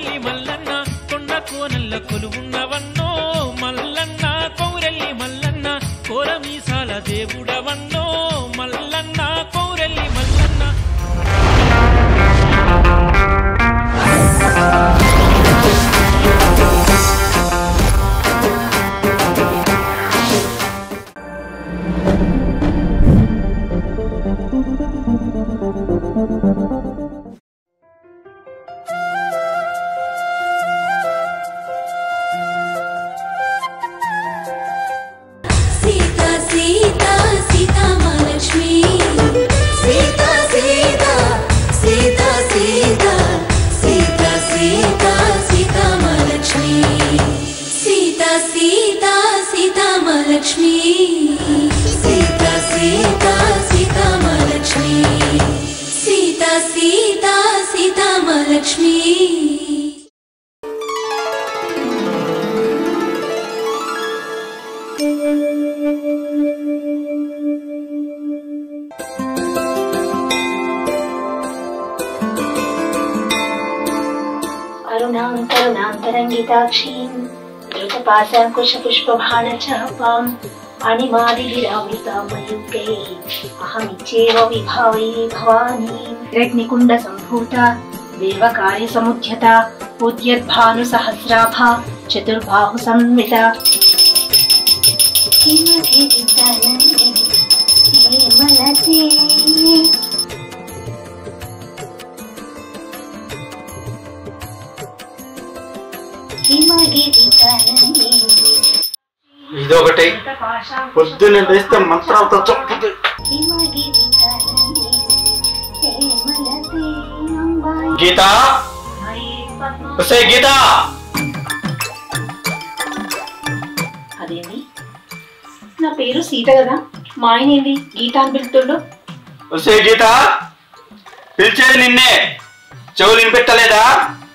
కౌరెల్లి మల్లన్న కొండ కోనల్ల కొలువున్నవన్నో మల్లన్న కౌరెల్లి మల్లన్న కోరమీసాల దేవుడవన్నో మల్లన్న కౌరెల్లి మల్లన్న సీతా సీతా సీతా మహాలక్ష్మి సీతా సీతా సీతా సీతా సీతా సీతా సీతా మహాలక్ష్మి సీతా సీతా సీతా మహాలక్ష్మి సీతా సీతా సీతా మహాలక్ష్మి సీతా సీతా సీతా మహాలక్ష్మి అరుణాం కరుణాంతరంగితాక్షీం ధృతపాశాంకుశపుష్పబాణచాపాం అణిమాదిగిరావృతామయూకై అహమిచ్చేవ విభావే భవానీ రగ్నికుండ సంభూత దేవకార్య సముద్యత ఉద్యద్భాను సహస్రాభ చతుర్బాహు సంవిత ఇదొకటి పొద్దున్న లేస్తే మంత్రాలతో చంపుతుంది గీత వస్తే గీత అదేంటి నా పేరు సీత కదా మా ఆయన ఏంది గీత అని పిలుతుండు వస్తే గీత పిలిచేది నిన్నే చెవులు వినిపెట్టలేదా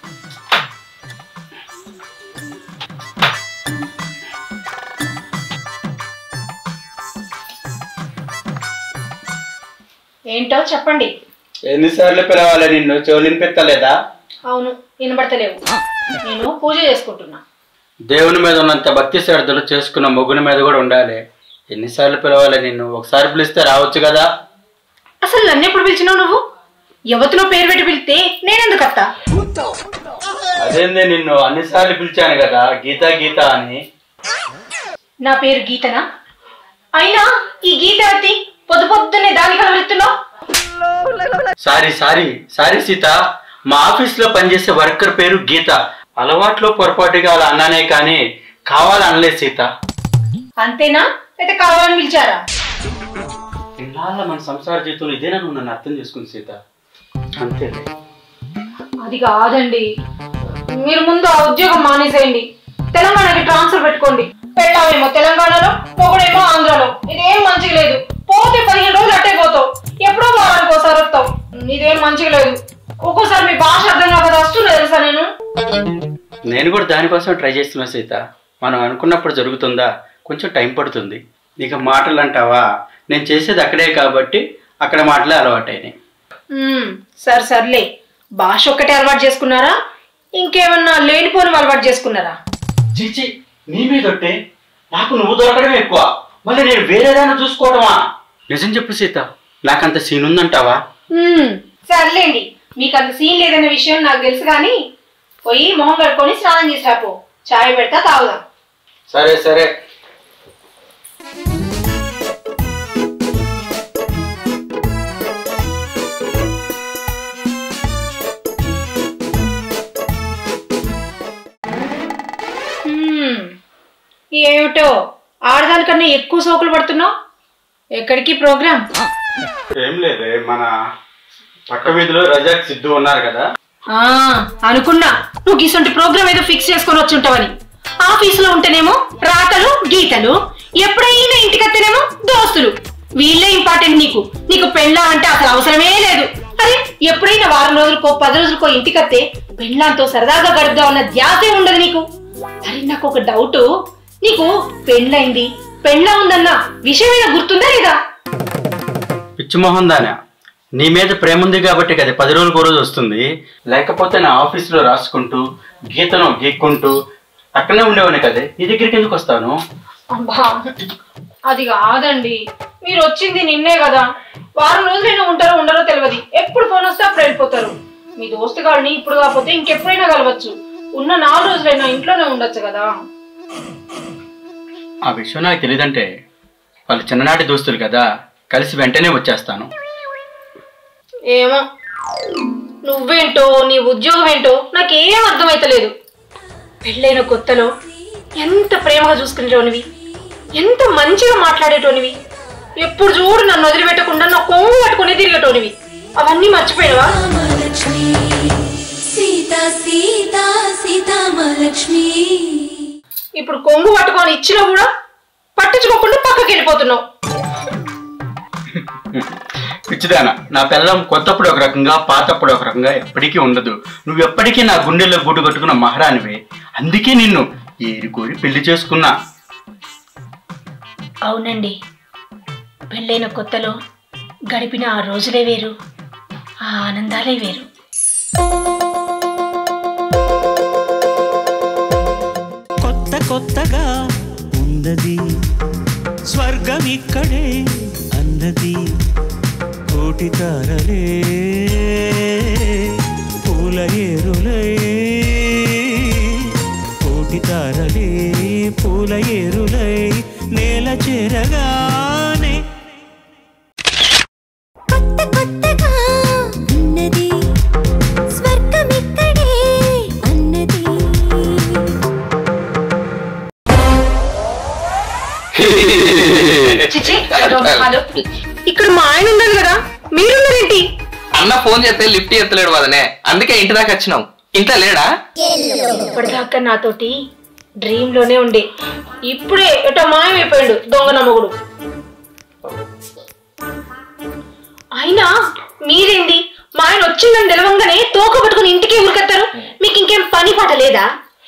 ఏంటో చెప్పండి ఎన్నిసార్లు పిలవాలి నిన్ను చెవులు వినిపెట్టలేదా అవును వినబడతలేవు నేను పూజ చేసుకుంటున్నా దేవుని మీద ఉన్నంత భక్తి శ్రద్ధలు చేసుకున్న మొగ్గుని మీద కూడా ఉండాలి ఎన్నిసార్లు పిలవాలి నిన్ను ఒకసారి పిలిస్తే రావచ్చు కదా అసలు నన్ను ఎప్పుడు పిలిచినావు నువ్వు యువతిలో పేరు పెట్టి పిలిస్తే నేనెందుకు అత్తా అదేంది నిన్ను అన్నిసార్లు పిలిచాను కదా గీత గీత అని నా పేరు గీతనా అయినా ఈ గీత ఎత్తి పొద్దు పొద్దున్నే దాని కలవెత్తున్నావు సారీ సారీ సారీ సీత మా ఆఫీస్ లో పనిచేసే వర్కర్ పేరు గీత అలవాట్లో పొరపాటుగా అలా అన్నానే కానీ కావాలనలేదు సీత అంతేనా అయితే కావాలని పిలిచారా ఇన్నాళ్ళ మన సంసార జీవితంలో ఇదేనా నువ్వు నన్ను అర్థం చేసుకుంది సీత అంతే అది కాదండి మీరు ముందు ఆ ఉద్యోగం మానేసేయండి తెలంగాణకి ట్రాన్స్ఫర్ పెట్టుకోండి పెట్టావేమో తెలంగాణలో ఒకడేమో ఆంధ్రాలో ఇదేం మంచిగా లేదు పోతే పదిహేను రోజులు అట్టే పోతావు ఎప్పుడో వారానికి ఒకసారి వస్తావు ఇదేం మంచిగా లేదు ఒక్కోసారి మీ భాష అర్థం కాక వస్తున్నా తెలుసా నేను నేను కూడా దానికోసం ట్రై చేస్తున్నా సీత మనం అనుకున్నప్పుడు జరుగుతుందా కొంచెం టైం పడుతుంది నీకు మాటలు అంటావా నేను చేసేది అక్కడే కాబట్టి అక్కడ మాటలే అలవాటైనాయి మ్మ్, సరే సర్లే భాష ఒక్కటే అలవాటు చేసుకున్నారా ఇంకేమన్నా లేనిపోని అలవాటు చేసుకున్నారా చీచి నీ మీదొట్టే నాకు నువ్వు దొరకడమే ఎక్కువ మళ్ళీ నేను వేరేదాన్ని చూసుకోవడమా నిజం చెప్పు సీత నాకంత సీన్ ఉందంటావా మ్మ్, సర్లేండి మీకు అంత సీన్ లేదన్న విషయం నాకు తెలుసు కానీ పోయి మొహం కడుక్కొని స్నానం చేసి రాపో చాయ్ పెడతా తాగుదాం సరే సరే మ్మ్, ఏమిటో ఆడదానికన్నా ఎక్కువ సోకులు పడుతున్నావు ఎక్కడికి ప్రోగ్రామ్ ఏం లేదే మన పక్క వీధిలో రజాక్ సిద్ధు ఉన్నారు కదా ఆ అనుకున్నా నువ్వు గీసంటి ప్రోగ్రామ్ ఏదో ఫిక్స్ చేసుకొని వచ్చి ఉంటావని ఆఫీసులో ఉంటేనేమో రాతలు గీతలు ఎప్పుడైనా ఇంటికి వస్తేనేమో దోస్తులు వీళ్ళే ఇంపార్టెంట్ నీకు నీకు పెళ్ళా అంటే అసలు అవసరమే లేదు అరే ఎప్పుడైనా వారం రోజులకో పది రోజులకో ఇంటికి వస్తే పెళ్ళాంతో సరదాగా గడుపుదా ఉన్న ధ్యాసే ఉండదు నీకు అరే నాకు ఒక డౌట్ నీకు పెళ్ళైంది పెళ్ళా ఉందన్న విషయమైనా గుర్తుందా లేదా పిచ్చిమోహన్ దానా నీ మీద ప్రేమ ఉంది కాబట్టి కదా పది రోజులకు రోజు వస్తుంది లేకపోతే నా ఆఫీస్లో రాసుకుంటూ గీతను గీక్కుంటూ అక్కడనే ఉండేవాడిని కదే నీ దగ్గరికి ఎందుకు వస్తాను అబ్బా అది కాదండి మీరు వచ్చింది నిన్నే కదా వారం రోజులైనా ఉంటారో ఉండరో తెలియదు ఎప్పుడు ఫోన్ వస్తే అప్పుడు వెళ్ళిపోతారు మీ దోస్తు గారిని ఇప్పుడు కాకపోతే ఇంకెప్పుడైనా కలవచ్చు ఉన్న నాలుగు రోజులైనా ఇంట్లోనే ఉండొచ్చు కదా ఆ విషయం నాకు తెలియదంటే వాళ్ళు చిన్ననాటి దోస్తులు కదా కలిసి వెంటనే వచ్చేస్తాను ఏమో నువ్వేంటో నీ ఉద్యోగం ఏంటో నాకేం అర్థమైతలేదు పెళ్ళైన కొత్తలో ఎంత ప్రేమగా చూసుకునేటోనివి ఎంత మంచిగా మాట్లాడేటోనివి ఎప్పుడు చూడు నన్ను వదిలిపెట్టకుండా నా కొంగు పట్టుకుని తిరిగేటోనివి అవన్నీ మర్చిపోయావా రామలక్ష్మి సీతా సీతా సీతామలక్ష్మి ఇప్పుడు కొంగు పట్టుకొని ఇచ్చినా కూడా పట్టించుకోకుండా పక్కకి వెళ్ళిపోతున్నావు పిచ్చిదాన నా పిల్లం కొత్తప్పుడు ఒక రకంగా పాతప్పుడు ఒక రకంగా ఎప్పటికీ ఉండదు నువ్వు ఎప్పటికీ నా గుండెల్లో గూడు కట్టుకున్న మహారానివే అందుకే నిన్ను ఏరుకోరి పెళ్లి చేసుకున్నా అవునండి పెళ్ళైన కొత్తలో గడిపిన ఆ రోజులే వేరు ఆ ఆనందాలే వేరు కొత్త కొత్తగా ఉన్నది స్వర్గం ఇక్కడే అన్నది కోటి తారలే పూల ఏరులై కోటి తారలే పూల ఏరులై నేల చేరగానే కొత్త కొత్తగా ఉన్నది స్వర్గమిక్కడే అన్నది చిచి హలో ఇక్కడ మా ఆయన ఉన్నారు కదా మీరున్నారేంటి అన్న ఫోన్ చేస్తే లిఫ్ట్ ఎత్తలేడు వదనే అందుకే ఇంటి దాకా వచ్చినాం ఇంట్లో లేడా ఇప్పటిదాకా నాతోటి డ్రీమ్ లోనే ఉండే ఇప్పుడే ఎటో మాయమైపోయాడు దొంగ నమ్మగుడు అయినా మీరేంది మా ఆయన వచ్చిందని తెలవంగానే తోక పట్టుకుని ఇంటికి ఉరికెత్తారు మీకు ఇంకేం పని పాట లేదా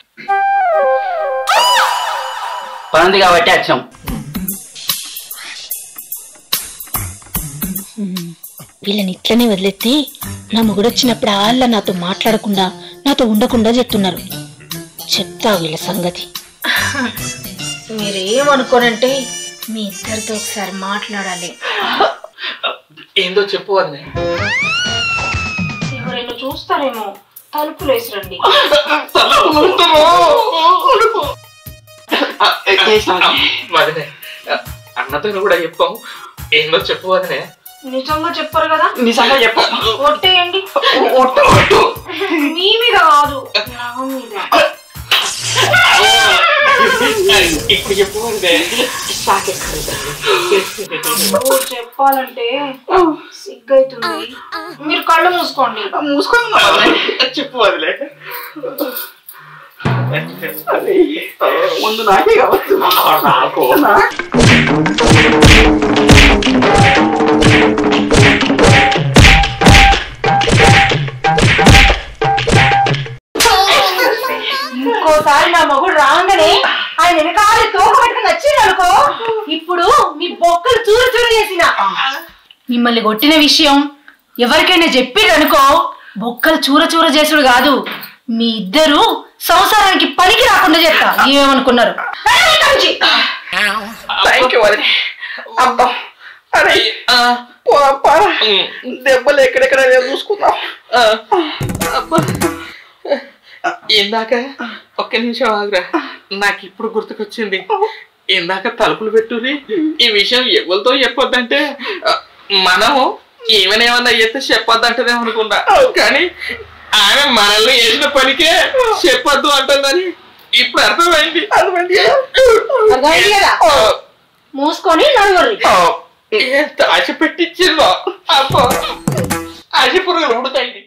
పనుంది కాబట్టి వచ్చాం వీళ్ళని ఇట్లనే వదిలేస్తే నా మొగుడు వచ్చినప్పుడు ఆళ్ళ నాతో మాట్లాడకుండా నాతో ఉండకుండా చెప్తున్నారు చెప్తా వీళ్ళ సంగతి మీరేమనుకోనంటే మీ ఇద్దరితో ఒకసారి మాట్లాడాలి ఏందో చెప్పు వదనే ఎవరైనా చూస్తారేమో తలుపులు వేసిరండి వదనే అన్నతో కూడా చెప్పాం ఏందో చెప్పు వదనే నిజంగా చెప్పరు కదా నిజంగా చెప్పు ఒట్టేయండి ఒట్టు ఒట్టు మీ మీద కాదు నా మీద ఇప్పుడు చెప్పు వదనే ఓ చెప్పాలంటే సిగ్గైతుంది మీరు కళ్ళు మూసుకోండి చెప్పు వదిలే ముందు నాకే కావచ్చు నాకు ఇంకోసారి నా మగుడు రాగానే ఆయన వెనకాల తోక పట్టుకుని వచ్చింది అనుకో ఇప్పుడు మీ బొక్కలు చూరు చూరు చేసిన మిమ్మల్ని కొట్టిన విషయం ఎవరికైనా చెప్పిరనుకో బొక్కలు చూర చూర చేసుడు కాదు మీ ఇద్దరు సంసారానికి పనికి రాకుండా చేస్తా ఏమనుకున్నారు వెళ్ళండి ఇక్కడి నుంచి. థ్యాంక్ యూ వదిలే అబ్బా అరే పోరా పోరా దెబ్బలు ఎక్కడెక్కడ చూసుకుందాం అబ్బా ఇందాక ఒక్క నిమిషం ఆగురా నాకు ఇప్పుడు గుర్తుకొచ్చింది ఇందాక తలుపులు పెట్టుని ఈ విషయం ఎవరితో చెప్పొద్దంటే ఆ, మనము ఏమనేమన్నా ఎత్తే చెప్పొద్దంటదే అనుకున్నా కానీ ఆమె మనల్ని చేసిన పనికే చెప్పొద్దు అంటుందని ఇప్పుడు అర్థమైంది అర్థమైంది అర్థమైంది కదా? మూసుకొని నడువర్రి ఎంత ఆశ పెట్టించిందో అబ్బో ఆశ పురుగులు ఉడతాయి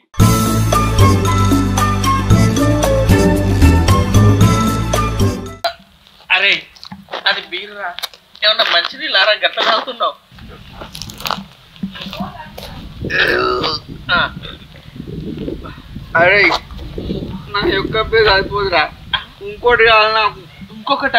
అరే అది బీరురా ఏమన్నా మంచిది లారా గట్ల తాగుతున్నావు ఆ, అరే నా యొక్క పేరు అయిపోదురా ఇంకోటి కావాలి నాకు ఇంకొకట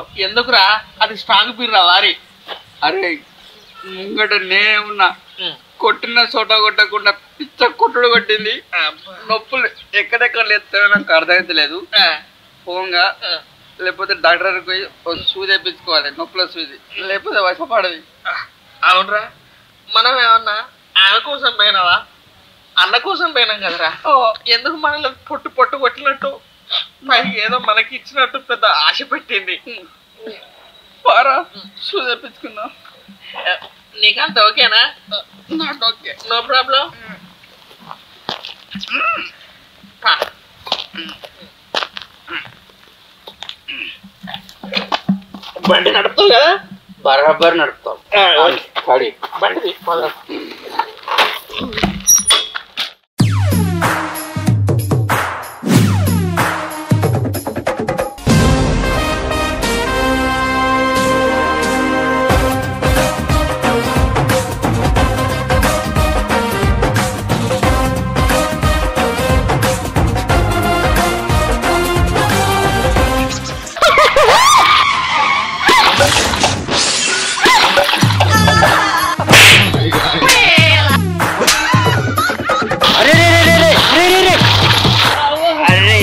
ఎందుకురా అది స్ట్రాంగ్ బీరురా లారీ అరే ముంగట నేనే ఉన్నా కొట్టిన చోట కొట్టకుండా పిచ్చ కొట్టుడు కొట్టింది నొప్పులు ఎక్కడెక్కడ లేస్తాయో నాకు అర్థమైతలేదు పోంగా లేకపోతే డాక్టర్ దగ్గరికి పోయి ఓ సూది వేయించుకోవాలి నొప్పుల సూది లేకపోతే వశపడది అవునరా మనం ఏమన్నా ఆమె కోసం పోయినావా అన్న కోసం పోయినాం కదరా ఎందుకు మనలో పొట్టు పొట్టు కొట్టినట్టు పైకి ఏదో మనకి ఇచ్చినట్టు పెద్ద ఆశ పెట్టింది పారా సూది వేయించుకుందాం నీకంత ఓకేనా నాకు ఓకే నో ప్రాబ్లం బండి నడుపుతావు కదా బరాబర్ నడుపుతాం పడి బండి తీ, పోదాం. అరే రే రే రే రే రే రే అరే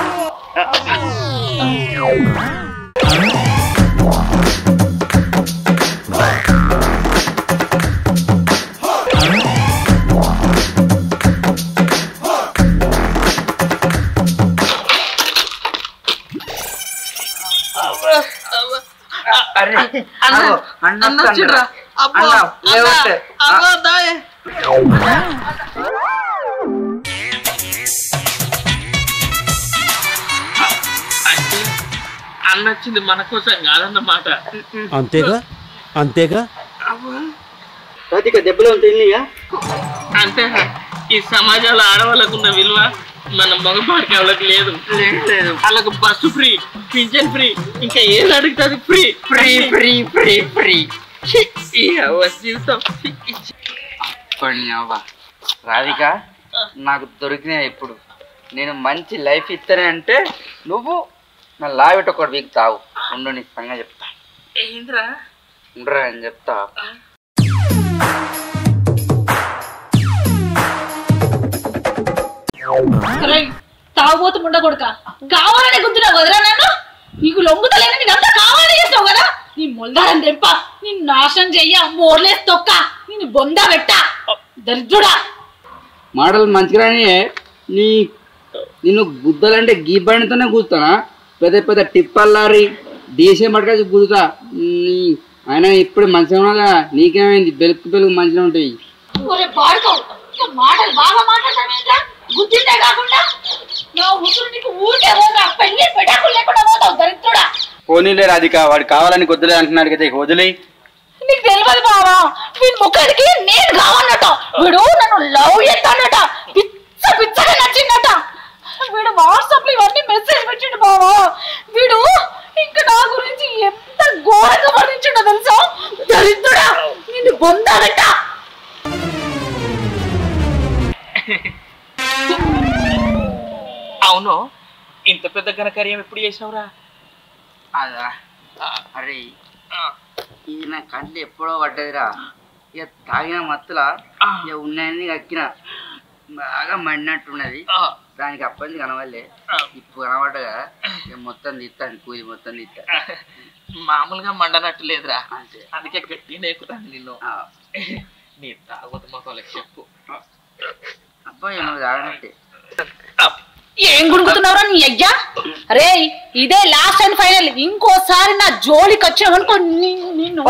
అరే అగో, అన్న అన్న వచ్చిండ్రా. అబ్బో, అన్న, అన్న, లేవట్లే. అబ్బో, దాయే. అంటే అన్న వచ్చింది మన కోసం కాదన్నమాట అంతేగా అంతేగా రాధిక దెబ్బలు తిన్నాయా అంటే ఈ సమాజంలో ఆడవాళ్ళకు ఉన్న విలువ మన మగపాడికి వాళ్ళకి లేదు లేదు వాళ్ళకు బస్సు ఫ్రీ పింఛన్ ఫ్రీ ఇంకా ఏది అడుగుతుంది free free free free free ఈ అవ్వ జీవితం కొన్ని అవ్వ రాధిక నాకు దొరికినాయి ఇప్పుడు నేను మంచి లైఫ్ ఇస్తానే అంటే నువ్వు నా లావిట ఒకటి వీక్ తావు ఉండు నీ సంగతి చెప్తా ఏంద్రా ఉండరా అని చెప్తా తాగుబోతు ఉండకొడుక కావాలని గుర్తున్నావు కదరా నన్ను నీకు లొంగుతలేని నీకంతా కావాలని చేస్తావు కదా నీ మొల్దారం తెంప నీ నాశనం చెయ్య మోర్లేసి తొక్క నేను బొంద పెట్ట దరిద్రుడా మాటలు మంచిగానే నీ నిన్ను గుద్దలంటే గీ బండితోనే కూర్చుతానా పెద్ద పెద్ద టిప్పల్లారి దేశం పట్టుకొచ్చి కూర్చుతా నీ ఆయన ఇప్పుడు మంచిగా ఉన్నదా నీకేమైంది బెలుకు బెలుగు మంచిగా ఉంటాయి ఒరే పాడుకో మాటలు బాగా మాట్లాడతావేంట్రా గుద్దిందే కాకుండా నా ఉసురు నీకు ఊరికే పోగా పెళ్లి పెటాకులు లేకుండా పోతావు దరిద్రుడా పోనీలే రాధిక వాడు కావాలని కొద్దులే అంటున్నాడు కదా ఇక వదిలే నీకు తెలియదు బావా వీడి ముఖానికి నేను కావన్నట వీడు నన్ను లవ్ చేస్తాడట పిచ్చ పిచ్చగా నచ్చిందట వీడు వాట్సాప్ లో ఇవన్నీ మెసేజ్ పెట్టిండు బావా వీడు ఇంకా నా గురించి ఎంత ఘోరంగా వర్ణించిండో తెలుసా దరిద్రుడా నిన్ను పొందాలట అవును ఇంత పెద్ద ఘనకార్యం ఎప్పుడు చేసావురా అదా అరే ఇది నా కంట్లో ఎప్పుడో పడ్డదిరా ఇక తాగిన మత్తులా ఇక ఉన్నాయని కక్కిన బాగా మండినట్టున్నది దానికి అప్పటి కనవలే ఇప్పుడు కనబడ్డగా ఇక మొత్తం తీస్తాను కూలి మొత్తం తీస్తాను మామూలుగా మండనట్టు లేదురా అంతే అందుకే గట్టి నేర్పుతాను నిన్ను ఆ, నీ తాగొద్దు మొక్కలకి చెప్పు అబ్బాయి నువ్వు తాగనట్టే ఏం గుడుకుతున్నావురా నీ అయ్యా రే ఇదే లాస్ట్ అండ్ ఫైనల్ ఇంకోసారి నా జోలికి వచ్చావనుకో ని- నిన్ను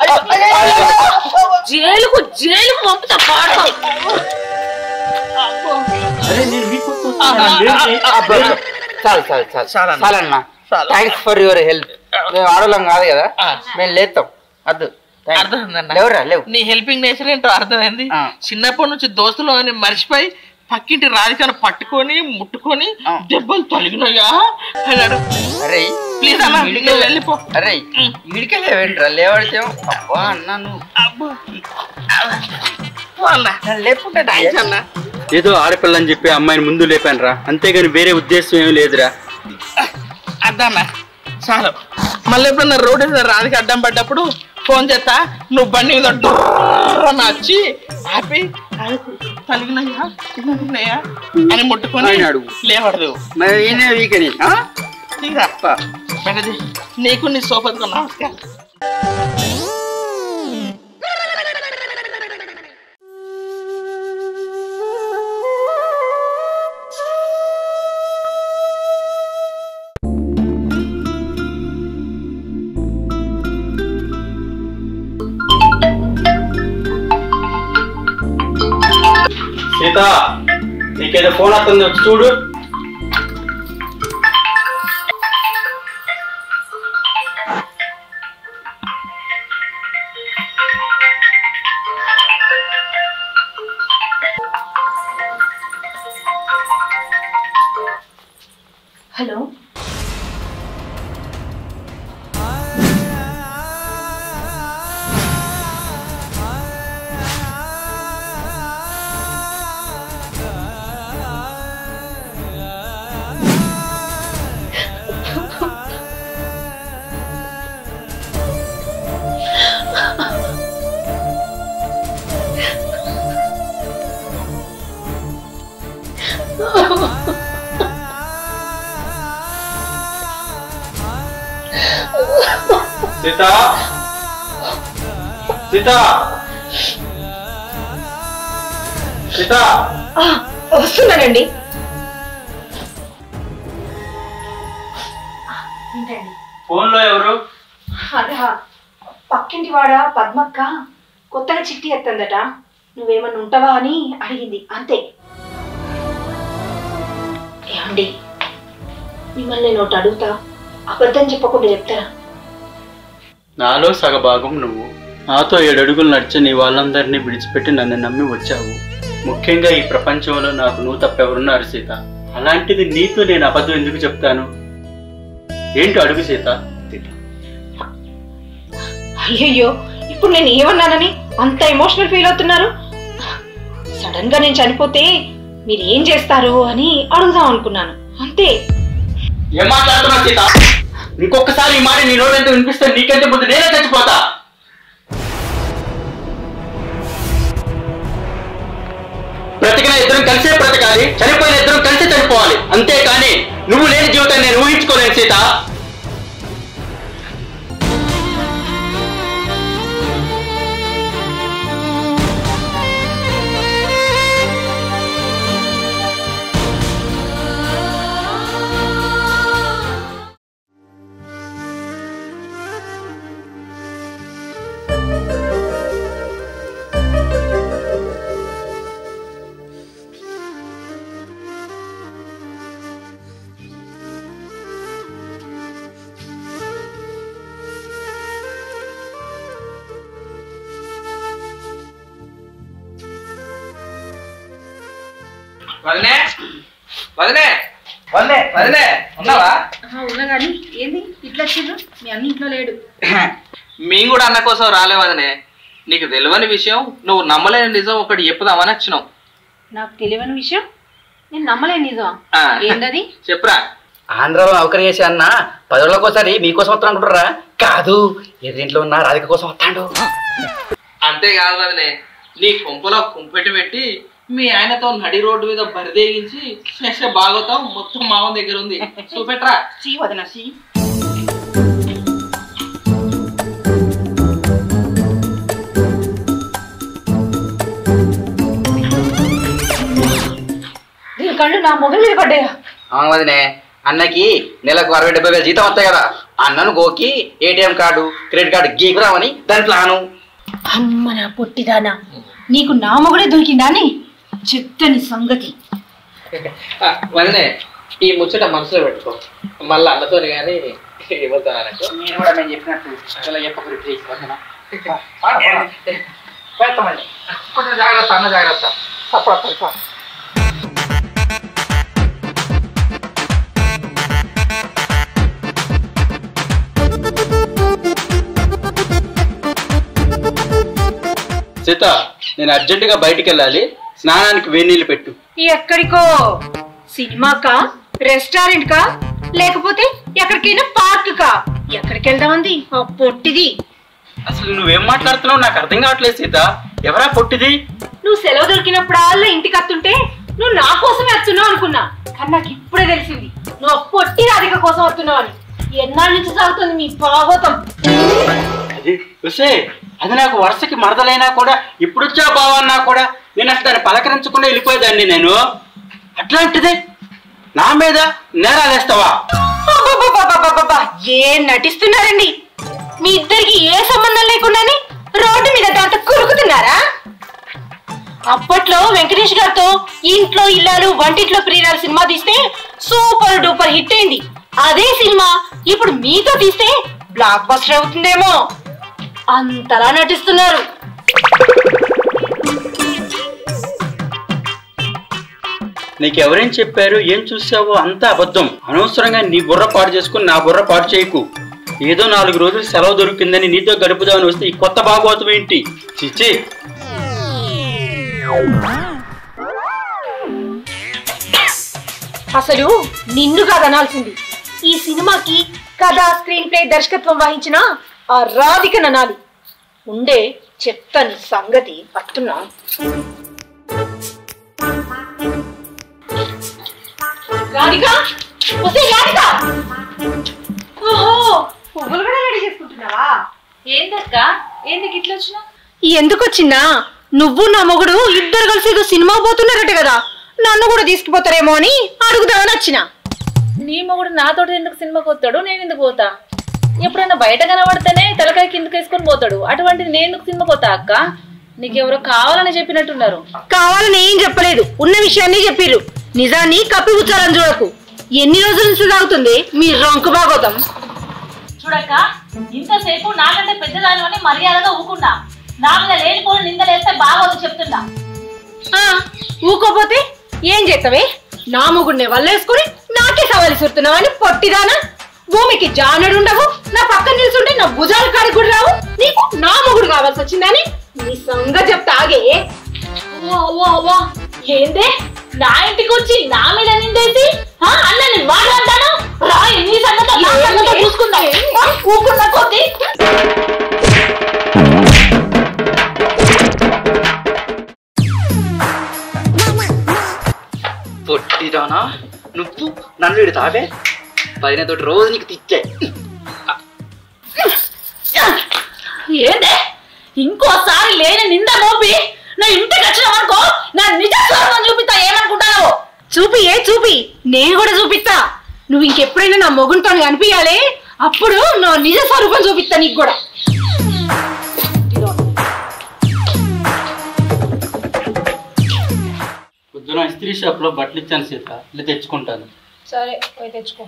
జైలుకు జైలుకు పంపుతా పాడు చాలు చాలు చాలు చాలన్నా థ్యాంక్స్ ఫర్ యువర్ హెల్ప్ మేము ఆడవాళ్ళం కాదు కదా మేము లేస్తాం అద్దు అర్థమైందన్న లేవురా లేవు నీ హెల్పింగ్ నేచర్ ఏంటో అర్థమైంది ఆ. చిన్నప్పటి నుంచి దోస్తులు అని మర్చిపోయి పక్కింటి రాధికను పట్టుకొని ముట్టుకొని ఆ. దెబ్బలు తొలగినాయా అన్నాడు అరే ప్లీజ్ అన్న నువ్వు వెళ్ళిపో అరే ఇడికే లేవేంట్రా లేవడితే అబ్బా అన్నా నువ్వు అబ్బో. పో అన్న లేపుంటే థ్యాంక్స్ అన్న ఏదో ఆడపిల్ల అని చెప్పి అమ్మాయిని ముందు లేపాను రా అంతేగాని వేరే ఉద్దేశం ఏమీ లేదురా అద్దన్న చాలు మళ్ళీ ఎప్పుడన్నా రోడ్డు మీద రాధిక అడ్డం పడ్డప్పుడు ఫోన్ చేస్తా నువ్వు బండి మీద డుర్రని వచ్చి ఆపి తలిగినాయా తిన్నాయా అని ముట్టుకొని ఆయన అడుగు. లేవడదు మరి ఈయన వీకని తీరా మెనది నీకు నీ సోపతికు నమస్కారం సీత నీకేదో ఫోన్ వస్తుంది వచ్చి చూడు హలో సీత సీత సీత ఆ, వస్తున్నానండి ఏంటండి ఫోన్లో ఎవరు అదా పక్కింటి వాడ పద్మక్క కొత్తగా చిట్టి ఎత్తందట నువ్వేమన్నా ఉంటావా అని అడిగింది అంతే ఏమండి మిమ్మల్ని నేను ఒకటి అడుగుతా అబద్ధం చెప్పకుండా చెప్తారా నాలో సగభాగం నువ్వు నాతో ఏడు అడుగులు నడిచి నీ వాళ్ళందరినీ విడిచిపెట్టి నన్ను నమ్మి వచ్చావు ముఖ్యంగా ఈ ప్రపంచంలో నాకు నువ్వు తప్ప ఎవరున్నారు సీత అలాంటిది నీతో నేను అబద్ధం ఎందుకు చెప్తాను ఏంటి అడుగు సీత అయ్యయ్యో ఇప్పుడు నేను ఏమన్నానని అంత ఎమోషనల్ ఫీల్ అవుతున్నారు సడన్ గా నేను చనిపోతే మీరు ఏం చేస్తారు అని అడుగుదాం అనుకున్నాను అంతే ఏం మాట్లాడుతున్నావు సీత ఇంకొకసారి ఈ మాట నీ నోరెంత వినిపిస్తే నీకంటే ముందు నేనే చచ్చిపోతా బ్రతికిన ఇద్దరం కలిసే బ్రతకాలి చనిపోయిన ఇద్దరం కలిసే చనిపోవాలి అంతేకాని నువ్వు లేని జీవితాన్ని నేను ఊహించుకోలేను సీత వదినే వదినే వదినే వదినే ఉన్నావా ఉన్నా కానీ ఏంది ఇట్లా వచ్చిండ్రు మీ అన్ని ఇంట్లో లేడు మేము కూడా అన్న కోసం రాలే వదినే నీకు తెలియని విషయం నువ్వు నమ్మలేని నిజం ఒకటి చెప్పుదామని వచ్చినాం నాకు తెలియని విషయం నేను నమ్మలేను నిజం ఆ. ఏంటది చెప్పురా ఆంధ్రాలో నౌకరీ చేసి అన్న పదవులకోసారి మీకోసం వస్తాను అనుకుంటారా కాదు ఎదురింట్లో ఉన్న రాధిక కోసం వస్తాడు అంతేకాదు వదినే నీ కుంపలో కుంపెట్టి పెట్టి మీ ఆయనతో నడి రోడ్డు మీద బరిదేగించి చేసే భాగవతం మొత్తం మావం దగ్గర ఉంది చూపెట్రా సీ వదన సీ దీని కళ్ళు నా మొగల మీద పడ్డాయా అవును వదినే అన్నకి నెలకు అరవై డెబ్బై వేల జీతం వస్తాయి కదా అన్నను గోకి ఏటీఎం కార్డు క్రెడిట్ కార్డు గీకురామని దాని ప్లాను అమ్మ నా పొట్టిదానా నీకు నా మొగడే దొరికిందా అని చెత్తని సంగతి ఆ, వదినే ఈ ముచ్చట మనసులో పెట్టుకో మళ్ళీ అన్నతోని కానీ ఎవరితో అనకు నేను కూడా మేము చెప్పినట్టు అసలు చెప్పకూడదు ప్లీజ్ వదినా. కొంచెం జాగ్రత్త అన్న జాగ్రత్త తప్ప సీత నేను అర్జెంటుగా బయటికి వెళ్ళాలి స్నానానికి వేడి నీళ్ళు పెట్టు ఎక్కడికో సినిమాకా రెస్టారెంట్ కా లేకపోతే ఎక్కడికైనా పార్క్ కా ఎక్కడికి వెళ్దామంది ఆ పొట్టిది అసలు నువ్వేం మాట్లాడుతున్నావు నాకు అర్థం కావట్లేదు సీత ఎవరా పొట్టిది నువ్వు సెలవు దొరికినప్పుడల్లా ఇంటికి వస్తుంటే నువ్వు నా కోసమే వస్తున్నావు అనుకున్నా కానీ నాకు ఇప్పుడే తెలిసింది నువ్వు ఆ పొట్టి రాధిక కోసం వస్తున్నావు అని ఎన్నాళ్ళ నుంచి సాగుతుంది మీ భాగవతం అది ఉసే అది నాకు వరుసకి మరదలైనా కూడా ఇప్పుడొచ్చా బావన్నా కూడా నేను అసలు దాన్ని పలకరించకుండా వెళ్ళిపోయేదాన్ని నేను అట్లాంటిది నా మీద నేరాలేస్తావా అబ్బబ్బబ్బబ్బబ్బబ్బబ్బా, ఏం నటిస్తున్నారండి మీ ఇద్దరికి ఏ సంబంధం లేకుండానే రోడ్డు మీద దాంతో కురుకుతున్నారా అప్పట్లో వెంకటేష్ గారితో ఇంట్లో ఇల్లాలు వంటింట్లో ప్రియురాలు సినిమా తీస్తే సూపర్ డూపర్ హిట్ అయింది అదే సినిమా ఇప్పుడు మీతో తీస్తే బ్లాక్ బస్టర్ అవుతుందేమో అంతలా నటిస్తున్నారు నీకెవరేం చెప్పారు ఏం చూసావో అంతా అబద్ధం అనవసరంగా నీ బుర్ర పాడు చేసుకుని నా బుర్ర పాడు చేయకు ఏదో నాలుగు రోజులు సెలవు దొరికిందని నీతో గడుపుదామని వస్తే ఈ కొత్త భాగవతం ఏంటి చిచ్చి అసలు నిన్ను కాదనాల్సింది ఈ సినిమాకి కథ స్క్రీన్ ప్లే దర్శకత్వం వహించిన ఆ రాధిక ననాలి ఉండే చెప్తాను సంగతి పట్టున్నా రాధిక వస్తే రాధిక ఓహో పువ్వులు కూడా రెడీ చేసుకుంటున్నావా ఏందక్క ఎందుకు ఇట్లా వచ్చినా ఎందుకు వచ్చిందా నువ్వు నా మొగుడు ఇద్దరు కలిసి ఏదో సినిమా పోతున్నారట కదా నన్ను కూడా తీసుకుపోతారేమో అని అడుగుదామని వచ్చిన నీ మొగుడు నాతోటి ఎందుకు సినిమాకి వస్తాడు నేను ఎందుకు పోతా ఎప్పుడైనా బయట కనబడితేనే తలకాయ కిందకి వేసుకొని పోతాడు అటువంటిది నేను ఎందుకు సినిమాకి పోతా అక్క నీకెవరో కావాలని చెప్పినట్టున్నారు కావాలని ఏం చెప్పలేదు ఉన్న విషయాన్ని చెప్పిర్రు నిజాన్ని కప్పిపుచ్చాలని చూడకు ఎన్ని రోజుల నుంచి సాగుతుంది మీ రొంకు భాగవతం చూడక్క ఇంతసేపు నాకంటే పెద్దదాని మర్యాదగా ఊకున్నా నా మీద లేనిపోని నిందలేస్తే బాగోదు చెప్తున్నా ఆ, ఊకోపోతే ఏం చేస్తావే నా మొగుడిని వల్లేసుకుని నాకే సవాలు సుడుతున్నావని పొట్టిదానా భూమికి జానడు ఉండవు నా పక్కన నిల్చుంటే నా భుజాలు కాడికి కూడా రావు నీకు నా మొగుడు కావాల్సి వచ్చిందని నీ సంగ చెప్తా ఆగే అవ్వా, అవ్వా, అవ్వా. ఏందే నా ఇంటికి వచ్చి నా మీద నిందేసి ఆ, అన్నని వాడు అంటాను రా ఎన్ని సంగతి నా సంగతో చూసుకుందా ఊకున్న కొద్ది పొట్టిదానా నువ్వు నన్ను ఇడతావే పదినతోటి రోజు నీకు తిచ్చే ఏందే ఇంకోసారి లేని నింద మోపి నా ఇంటికి వచ్చినావనుకో నా నిజ స్వరూపం చూపిస్తా ఏమనుకుంటావు చూపి ఏ చూపి నేను కూడా చూపిస్తా నువ్వు ఇంకెప్పుడైనా నా మొగునితో కనిపించాలి అప్పుడు నా నిజ స్వరూపం చూపిస్తా నీకు కూడా పొద్దున ఇస్త్రీ షాప్లో బట్టలు ఇచ్చాను సీత ఇలా తెచ్చుకుంటాను సరే పోయి తెచ్చుకో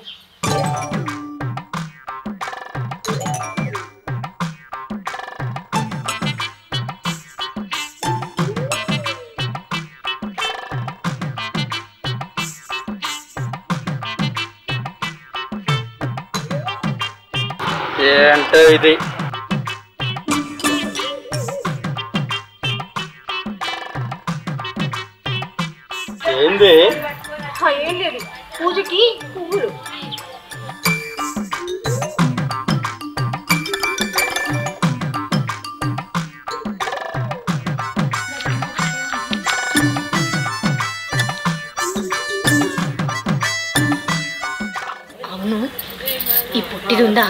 ఏంటో ఇది ఏంది ఏం లేదు పూజకి పువ్వులు అవును ఈ పొట్టిది ఉందా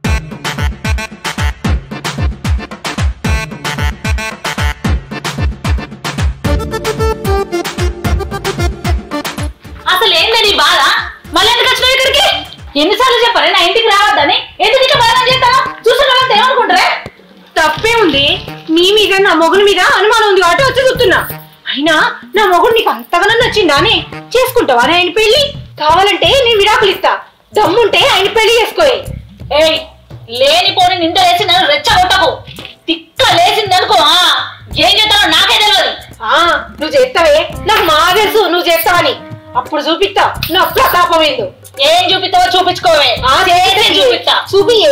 అసలు ఏంది నీ బాధ మళ్ళీ ఎందుకు వచ్చినావు ఇక్కడికి ఎన్నిసార్లు చెప్పాలి నా ఇంటికి రావద్దని ఎందుకు ఇట్లా బాధ చేస్తాను చూసిన వాళ్ళంతా ఏమనుకుంటారే తప్పే ఉంది నీ మీద నా మొగుడు మీద అనుమానం ఉంది కాబట్టి వచ్చి చూస్తున్నా అయినా నా మొగుడు నీకు అంతగానో నచ్చిందా అని చేసుకుంటావా ఆయన పెళ్లి కావాలంటే నేను విడాకులు ఇస్తా దమ్ముంటే ఆయన పెళ్లి చేసుకోయే ఏయ్ లేనిపోని నింద వేసి నన్ను రెచ్చగొట్టకు తిక్క లేచిందనుకో ఆ, ఏం చేస్తానో నాకే తెలియదు ఆ నువ్వు చేస్తావే నాకు మా తెలుసు నువ్వు చేస్తావని అప్పుడు చూపిస్తా నా ప్రతాపం ఏందో ఏం చూపిస్తావో చూపించుకోవే ఆ చేసే చూపిస్తా చూపియే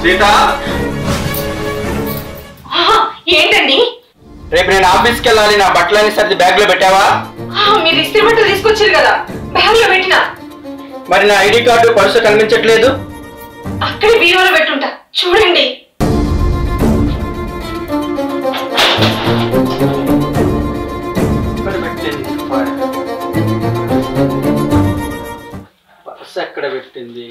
సీత ఆహా, ఏంటండి రేపు నేను ఆఫీస్కి వెళ్ళాలి నా బట్టలన్నీ సర్ది బ్యాగ్ లో పెట్టావా ఆ, మీరు ఇస్త్రీ బట్టలు తీసుకొచ్చారు కదా బ్యాగ్ లో పెట్టిన మరి నా ఐడి కార్డు పర్సు కనిపించట్లేదు అక్కడే బీరువాలో పెట్టుంటా చూడండి ఎక్కడ పెట్టింది పర్సు ఎక్కడ పెట్టింది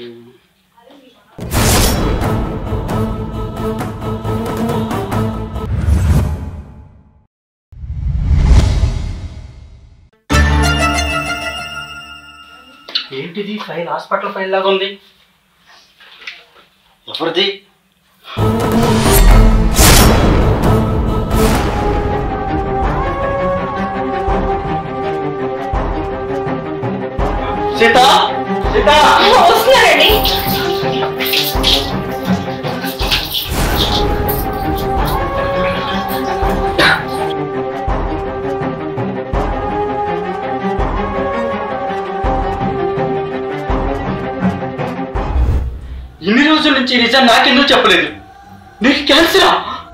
ఏంటిది ఫైల్ హాస్పిటల్ ఫైల్ లాగా ఉంది ఎవరిది సీత సీత వస్తున్నారండి ఇన్ని రోజుల నుంచి ఈ నిజం నాకెందుకు చెప్పలేదు నీకు క్యాన్సరా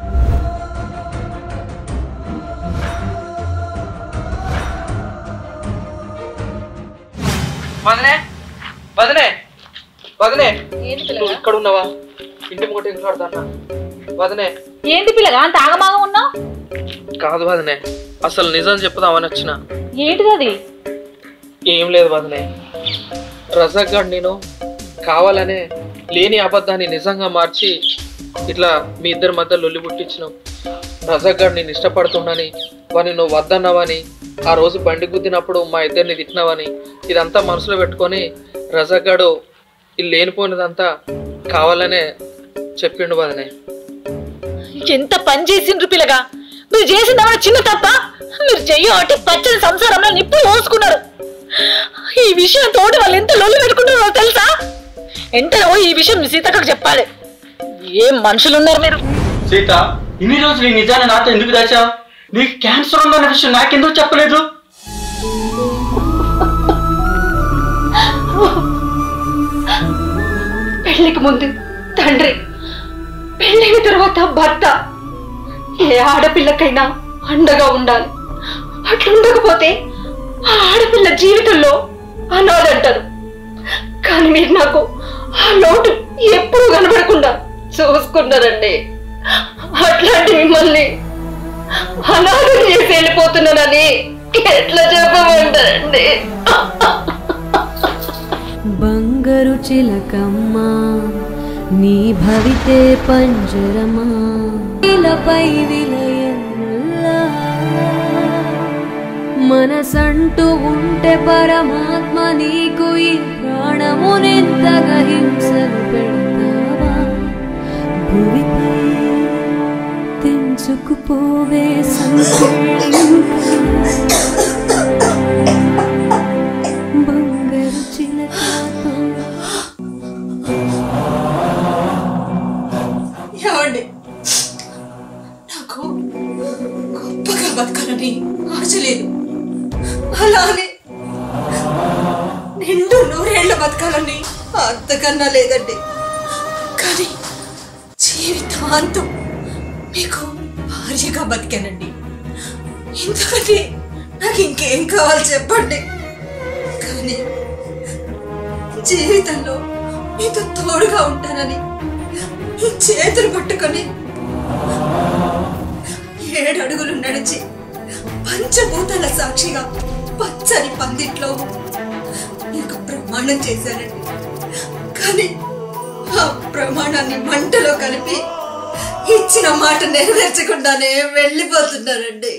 వదనే వదనే వదనే ఏంటి నువ్వు పిల్లగా ఇక్కడ ఉన్నావా ఇంటి ముంగట ఇంకొడతా వదనే ఏంటి పిల్లగా అంత ఆగమాగం ఉన్నావు కాదు వదనే అసలు నిజం చెప్పుదామని వచ్చిన ఏంటిది అది ఏం లేదు వదనే రజాక్ గారు నేను కావాలనే లేని అబద్ధాన్ని నిజంగా మార్చి ఇట్లా మీ ఇద్దరి మధ్య లొల్లి పుట్టించినావు రజాక్ గారు నేను ఇష్టపడుతున్నాని వాని నువ్వు వద్దన్నావని ఆ రోజు బండి గుద్దినప్పుడు మా ఇద్దరిని తిట్టినావని ఇదంతా మనసులో పెట్టుకొని రజాక్ గారు ఇది లేనిపోయినదంతా కావాలనే చెప్పిండు వదనే ఎంత పని చేసిండ్రు పిల్లగా మీరు చేసింది ఏమైనా చిన్న తప్ప మీరు చెయ్యబట్టి పచ్చని సంసారంలో నిప్పులు పోసుకున్నారు ఈ విషయం తోటి వాళ్ళు ఎంత లొల్లి పెట్టుకున్నారో తెలుసా ఎంతలో ఈ విషయం మీ సీతక్కకు చెప్పాలి ఏం మనుషులు ఉన్నారు మీరు సీత ఇన్ని రోజులు ఈ నిజాన్ని నాతో ఎందుకు దాచా నీకు క్యాన్సర్ ఉందన్న విషయం నాకెందుకు చెప్పలేదు పెళ్లికి ముందు తండ్రి పెళ్ళైన తర్వాత భర్త ఏ ఆడపిల్లకైనా అండగా ఉండాలి అట్లుండకపోతే ఆ ఆడపిల్ల జీవితంలో అనాథంటారు కానీ మీరు నాకు ఆ లోటు ఎప్పుడూ కనబడకుండా చూసుకున్నారండి అట్లాంటి మిమ్మల్ని అనాథం చేసి వెళ్ళిపోతున్నానని ఎట్లా చెప్పమంటారండి బంగారు చిలకమ్మ నీ భవితే పంజరమా ఇలపై విలయల్లా మనసంటూ ఉంటే పరమాత్మ నీకు ఈ ప్రాణమునెంతగా హింసలు పెడతావా భూమిపై తెంచుకుపోవే సంకెళ్ళింకా. బంగారు చిలకతో ఏమండి నాకు గొప్పగా బతకాలని ఆశ లేదు అలానే నిండు నూరేళ్ల బతకాలని అంతకన్నా లేదండి కానీ జీవితాంతం మీకు భార్యగా బతికానండి ఇంతకంటే నాకు ఇంకేం కావాలి చెప్పండి కానీ జీవితంలో మీతో తోడుగా ఉంటానని మీ చేతులు పట్టుకొని ఏడు అడుగులు నడిచి పంచభూతాల సాక్షిగా పచ్చని పందిట్లో మీకు ప్రమాణం చేశానండి కానీ ఆ ప్రమాణాన్ని మంటలో కలిపి ఇచ్చిన మాట నెరవేర్చకుండానే వెళ్ళిపోతున్నారండి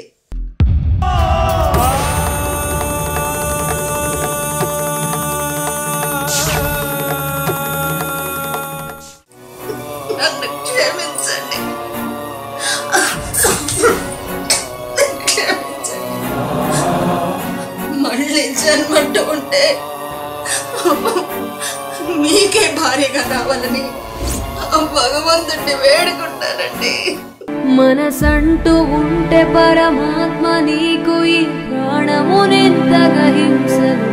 నన్ను క్షమించండి క్షమించండి మళ్ళీ జన్మంటూ ఉంటే మీకే భార్యగా కావాలని ఆ భగవంతుడిని వేడుకుంటానండి మనసంటూ ఉంటే పరమాత్మ నీకు ఈ ప్రాణమునెంతగా హింసలు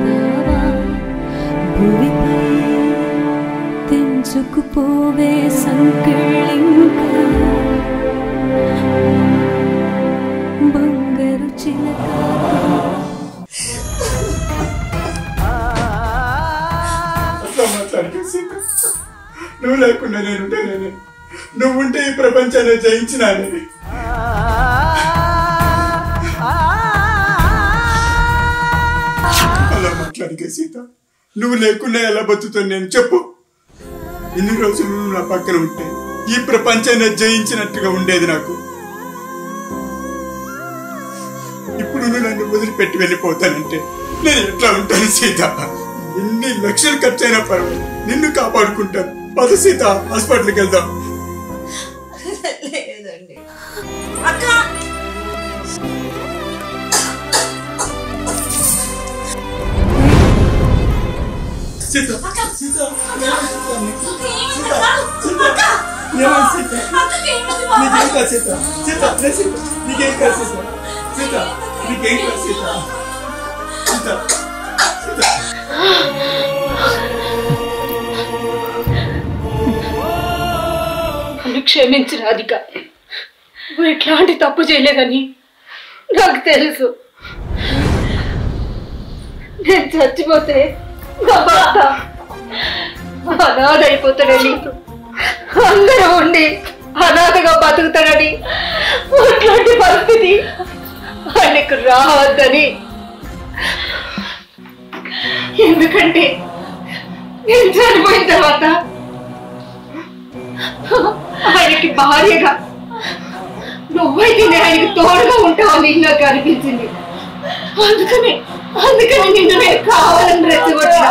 పెడతావా భూమిపై తెంచుకుపోవే సం సంకెళ్ళింకా బంగారు చిలక అట్లా మాట్లాడకు సీత నువ్వు లేకుండా నేను ఉండేనే నువ్వుంటే ఈ ప్రపంచాన్ని జయించినానే అలా మాట్లాడికే సీత నువ్వు లేకుండా ఎలా బతుకుతాను నేను చెప్పు ఇన్ని రోజులు నువ్వు నా పక్కన ఉంటే ఈ ప్రపంచాన్ని జయించినట్టుగా ఉండేది నాకు ఇప్పుడు నువ్వు నన్ను వదిలిపెట్టి వెళ్ళిపోతానంటే నేను ఎట్లా ఉంటాను సీత ఎన్ని లక్షలు ఖర్చైనా పర్వాలేదు నిన్ను కాపాడుకుంటాను పద సీత హాస్పిటల్కి వెళ్దాం లేదండి అక్క సీత సీత అక్కకి ఏమైంది బాబా? నీకేం కాదు సీత సీత లే సీత నీకేం కాదు సీత సీత నీకేం కాదు సీత సీత సీత నన్ను క్షమించు రాధిక నువ్వు ఎట్లాంటి తప్పు చేయలేదని నాకు తెలుసు నేను చచ్చిపోతే నా భర్త అనాథ అయిపోతాడని అందరూ ఉండి అనాథగా బతుకుతాడని అట్లాంటి పరిస్థితి ఆయనకు రావద్దని ఎందుకంటే నేను చనిపోయిన తర్వాత ఆయనకి భార్యగా నువ్వైతే నేను ఆయనకి తోడుగా ఉంటావని నాకు అనిపించింది అందుకని అందుకని నిన్ను నేను కావాలని రెచ్చగొట్టా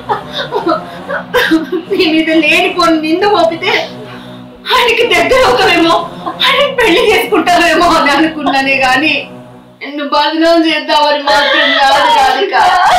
నీ మీద లేనిపోని నింద మోపితే ఆయనకి దగ్గర అవుతావేమో ఆయన పెళ్లి చేసుకుంటావేమో అని అనుకున్నానే గాని నిన్ను బదనం చేద్దామని మాత్రం కాదు రాధిక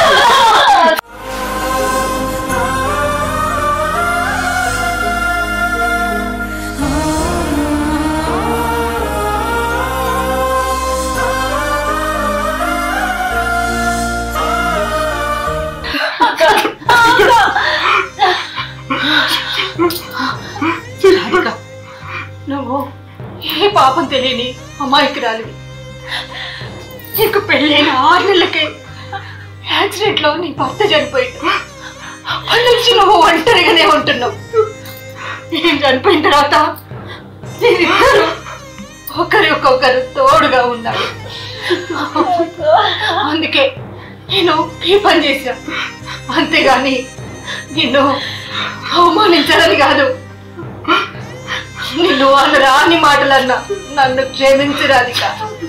రాధిక నువ్వు ఏ పాపం తెలియని అమాయకురాలివి నీకు పెళ్ళైన ఆరు నెలలకే యాక్సిడెంట్ లో నీ భర్త చనిపోయింది అప్పటి నుంచి నువ్వు ఒంటరిగానే ఉంటున్నావు నేను చనిపోయిన తర్వాత మీరిద్దరు ఒకరి ఒక్కొక్కరు తోడుగా ఉన్నారు అందుకే నేను ఈ పని చేశా అంతేగాని నిన్ను అవమానించాలని కాదు నిన్ను అన్న రాని మాటలన్నా నన్ను క్షమించు రాధిక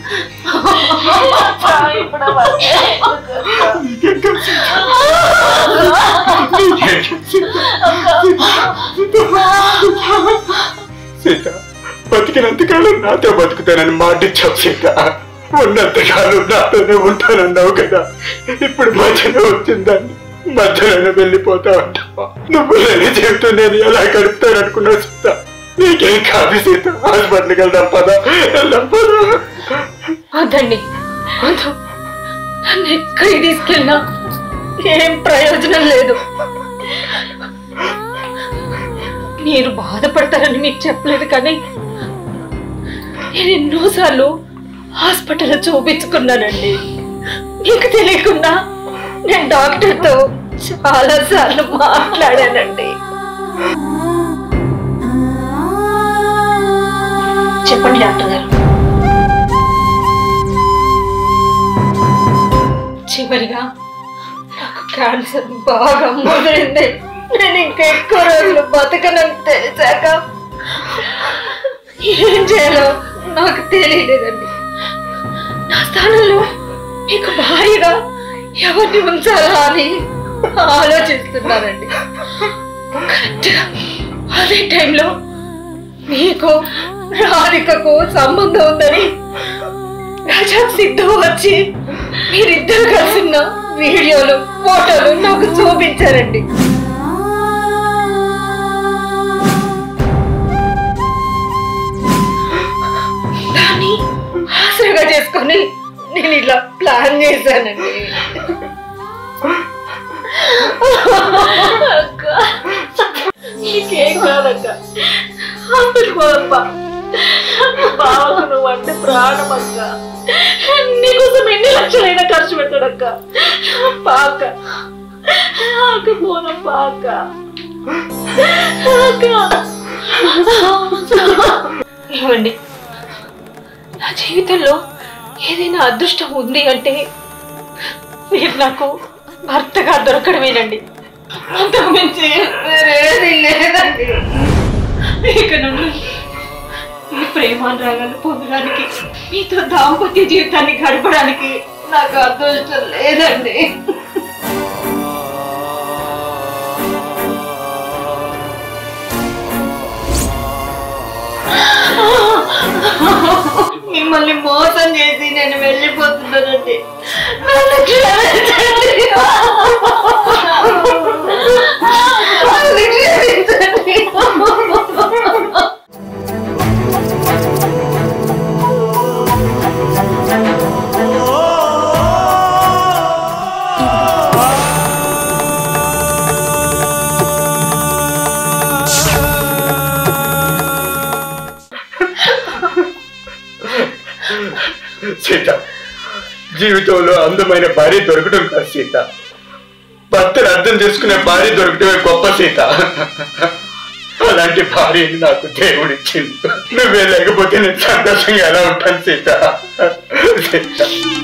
సీత బతికినంతకాలం నాతో బతుకుతానని మాటిచ్చావు సీత ఉన్నంతకాలం నాతోనే ఉంటానన్నావు కదా ఇప్పుడు మధ్యలో వచ్చిందాన్ని మధ్యలోనే వెళ్ళిపోతా ఉంటావా నువ్వు లేని జీవితం నేను ఎలా గడుపుతాననుకున్నావు సీత నీకేం కాదు సీత హాస్పిటల్కి వెళ్దాం పదా వెళ్దాం పదా వద్దండి వద్దు నన్ను ఎక్కడికి తీసుకెళ్ళినా ఏం ప్రయోజనం లేదు మీరు బాధపడతారని మీకు చెప్పలేదు కానీ నేను ఎన్నోసార్లు హాస్పిటల్లో చూపించుకున్నానండి మీకు తెలియకుండా నేను డాక్టర్తో చాలా సార్లు మాట్లాడానండి చెప్పండి డాక్టర్ గారు చివరిగా నాకు క్యాన్సర్ బాగా మొదలైంది నేను ఇంకా ఎక్కువ రోజులు బతకనని తెలిసాక ఏం చేయాలో నాకు తెలియలేదండి నా స్థానంలో మీకు భారీగా ఎవరిని ఉంచాలా అని ఆలోచిస్తున్నానండి కరెక్ట్గా అదే టైంలో మీకు రాధికకు సంబంధం ఉందని రాజా సిద్ధు వచ్చి మీరిద్దరు కలిసిన వీడియోలు ఫోటోలు నాకు చూపించారండి దాన్ని ఆసరగా చేసుకొని నేను ఇలా ప్లాన్ చేశానండి అక్క నీకేం కాదక్క హాస్పిటల్ పోదప్పా బావకు నువ్వు అంటే ప్రాణం అక్క నీకోసం ఎన్ని లక్షలైనా ఖర్చు పెట్టాడక్క పాక అక్క పోనప్పా అక్క ఏమండి నా జీవితంలో ఏదైనా అదృష్టం ఉంది అంటే మీరు నాకు భర్తగా దొరకడమేనండి అంతకు మించి వేరేది లేదండి ఇక నుండి ఈ ప్రేమానురాగాలు పొందడానికి మీతో దాంపత్య జీవితాన్ని గడపడానికి నాకు అదృష్టం లేదండి మిమ్మల్ని మోసం చేసి నేను వెళ్ళిపోతున్నానండి నన్ను క్షమించండి. నన్ను క్షమించండి. సీత జీవితంలో అందమైన భార్య దొరకడం కాదు సీత భర్తను అర్థం చేసుకునే భార్య దొరకటమే గొప్ప సీత అలాంటి భార్యని నాకు దేవుడిచ్చింది నువ్వే లేకపోతే నేను సంతోషంగా ఎలా ఉంటాను సీత సీత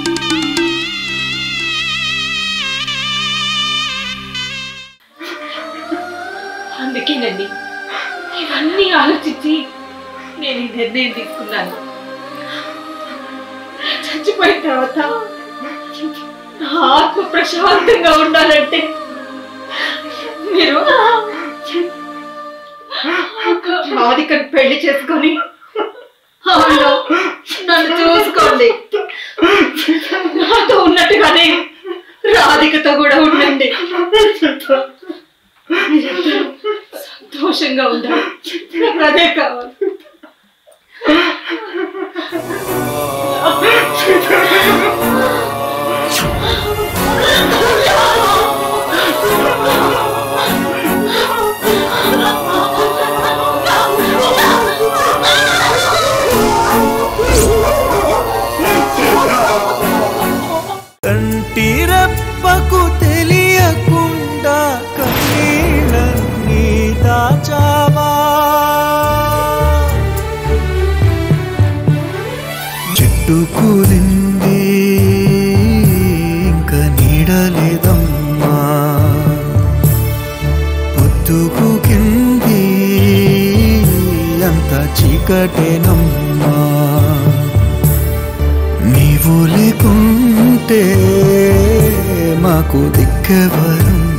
అందుకేనండి ఇవన్నీ ఆలోచించి నేను ఈ నిర్ణయం తీసుకున్నాను చచ్చిపోయిన తర్వాత నా ఆత్మ ప్రశాంతంగా ఉండాలంటే మీరు రాధికను పెళ్లి చేసుకొని అవును నన్ను చూసుకోండి నాతో ఉన్నట్టుగానే రాధికతో కూడా ఉండండి మీరిద్దరూ సంతోషంగా ఉండాలి నాకు అదే కావాలి కంటిరెప్పకు తెలియకుండా కన్నీళ్ళన్నీ దాచావా చెట్టు కూలింది ఇంక నీడలేదమ్మా పొద్దుకు కింది అంత చీకటేనమ్మా నీవు లేకుంటే మాకు దిక్కెవరున్నారు